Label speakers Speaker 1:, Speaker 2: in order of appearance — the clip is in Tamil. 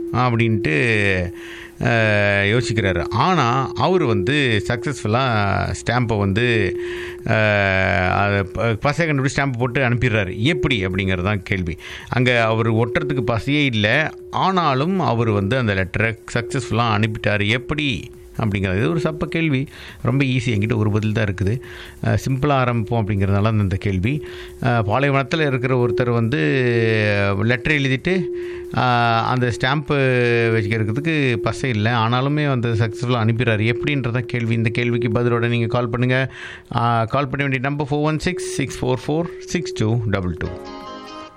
Speaker 1: அப்படின்ட்டு அஹ், யோசிக்கிறாரு ஆனால் அவர் வந்து சக்ஸஸ்ஃபுல்லாக ஸ்டாம்பை வந்து அஹ், அதை ப- பசை கண்டுபிடிச்சி ஸ்டாம்பை போட்டு அனுப்பிடுறாரு எப்படி அப்படிங்கிறது தான் கேள்வி அங்கே அவர் ஒட்டுறதுக்கு பசையே இல்லை ஆனாலும் அவர் வந்து அந்த லெட்டரை சக்ஸஸ்ஃபுல்லாக அனுப்பிட்டார் எப்படி அப்படிங்கிறது இது ஒரு சப்ப கேள்வி ரொம்ப ஈஸி என்கிட்ட ஒரு பதில் தான் இருக்குது சிம்பிளாக ஆரம்பிப்போம் அப்படிங்கிறதுனால அந்த கேள்வி அஹ், பாலைவனத்தில் இருக்கிற ஒருத்தர் வந்து லெட்டர் எழுதிட்டு அஹ், அந்த ஸ்டாம்ப்பு வச்சுக்கிறதுக்கு பசை இல்லை ஆனாலுமே வந்து சக்ஸஸ்ஃபுல்லாக அனுப்பிடுறாரு எப்படின்றத கேள்வி இந்த கேள்விக்கு பதிலோட நீங்கள் கால் பண்ணுங்கள் கால் பண்ண வேண்டிய number four one six six four four six two double two